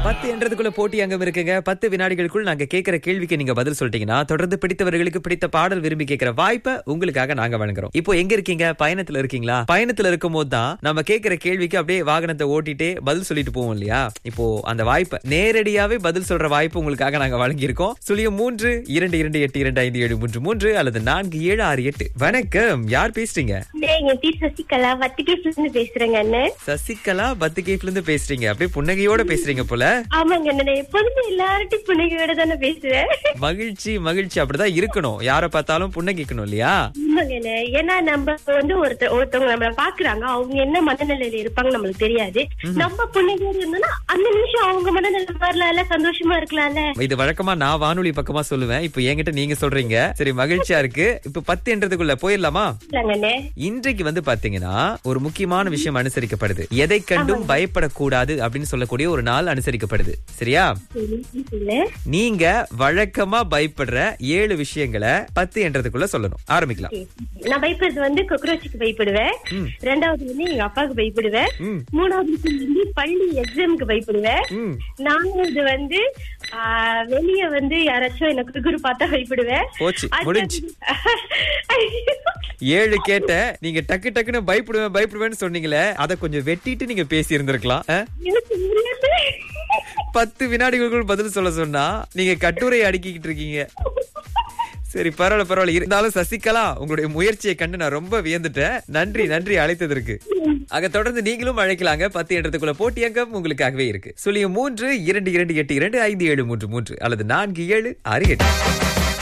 பத்து என்றதுக்குள்ள போட்டி அங்கம் இருக்குங்க பத்து வினாடிகளுக்குள் நாங்க கேட்கிற கேள்விக்கு நீங்க பதில் சொல்லிட்டீங்கன்னா தொடர்ந்து பிடித்தவர்களுக்கு பிடித்த பாடல் விரும்பி கேட்கிற வாய்ப்பை உங்களுக்காக நாங்க வழங்குறோம் இப்போ எங்க இருக்கீங்க பயணத்துல இருக்கீங்களா பயணத்துல இருக்கும் போது தான் நம்ம கேட்கிற கேள்விக்கு அப்படியே வாகனத்தை ஓட்டிட்டே பதில் சொல்லிட்டு போவோம் இல்லையா இப்போ அந்த வாய்ப்பை நேரடியாவே பதில் சொல்ற வாய்ப்பு உங்களுக்காக நாங்க வழங்கியிருக்கோம் சுழியம் மூன்று இரண்டு இரண்டு எட்டு இரண்டு ஐந்து ஏழு மூன்று மூன்று அல்லது நான்கு ஏழு ஆறு எட்டு வணக்கம் யார் பேசுறீங்க டேய், என் பேர் சசிகலா வத்திகேஸ்ல இருந்து பேசுறேங்க அண்ணன் சசிகலா பத்துகேப்ல இருந்து பேசுறீங்க அப்படியே புன்னகையோட பேசுறீங்க போல ஆமாங்க அண்ணன் நான் எப்போதுமே எல்லார்ட்டையும் புனைகையோட தானே பேசுவேன் மகிழ்ச்சி மகிழ்ச்சி அப்படிதான் இருக்கணும் யார பார்த்தாலும் புன்னகைக்கணும் இல்லையா ஆமாங்க அண்ணன். ஏன்னா நம்ம வந்து ஒருத்தர் ஒருத்தவங்க நம்மள பாக்குறாங்க அவங்க என்ன மனநிலையில இருப்பாங்க நம்மளுக்கு தெரியாது நம்ம புனைகையோட இருந்தோம்னா அந்த நிமிஷம் அவங்க மனநிலை வரலாம்ல சந்தோஷமா இருக்கலாம்ல இது வழக்கமா நான் வானொலி பக்கமா சொல்லுவேன் இப்போ என்கிட்ட நீங்க சொல்றீங்க சரி மகிழ்ச்சியா இருக்கு இப்ப பத்து என்றதுக்குள்ள போயிடலாமா இல்லங்க அண்ணன். இன்றைக்கு வந்து பாத்தீங்கன்னா ஒரு முக்கியமான விஷயம் அனுசரிக்கப்படுது எதை கண்டும் பயப்படக்கூடாது அப்படின்னு சொல்லக்கூடிய ஒரு நாள் அனுசரிக்கப்படுது சரியா சரி, இல்ல. நீங்க வழக்கமா பயப்படுற ஏழு விஷயங்களை பத்து என்றதுக்குள்ள சொல்லணும் ஆரம்பிக்கலாம் நான் பயப்படுறது வந்து கொக்ரோச்சுக்கு பயப்படுவேன் ம். ரெண்டாவது வந்து எங்க அப்பாவுக்கு பயப்படுவேன் ம். மூணாவது விஷயம் வந்து பள்ளி எக்ஸாமுக்கு பயப்படுவேன் ம் நாலாவது வந்து ஆஹ், வெளிய வந்து யாராச்சும் எனக்கு குரு பார்த்தா பயப்படுவேன் போச்சு அது முடிஞ்சு ஐயோ. ஏழு கேட்ட நீங்க டக்கு டக்குன்னு பயப்படுவேன் பயப்படுவேன்னு சொன்னீங்களே அதை கொஞ்சம் வெட்டிட்டு நீங்க பேசி இருந்திருக்கலாம் எனக்கு முடியாது. பத்து வினாடிகளுக்குள் பதில் சொல்ல சொன்னா நீங்க கட்டுரை அடுக்கிக்கிட்டு இருக்கீங்க சரி பரவாயில்ல பரவாயில்ல இருந்தாலும் சசிகலா உங்களுடைய முயற்சியை கண்டு நான் ரொம்ப வியந்துட்டேன் நன்றி நன்றி அழைத்ததற்கு ஆக தொடர்ந்து நீங்களும் அழைக்கலாங்க பத்து என்றதுக்குள்ள போட்டி அங்கம் உங்களுக்காகவே இருக்கு சொல்லிய மூன்று இரண்டு இரண்டு எட்டு இரண்டு ஐந்து ஏழு மூன்று மூன்று அல்லது நான்கு ஏழு ஆறு எட்டு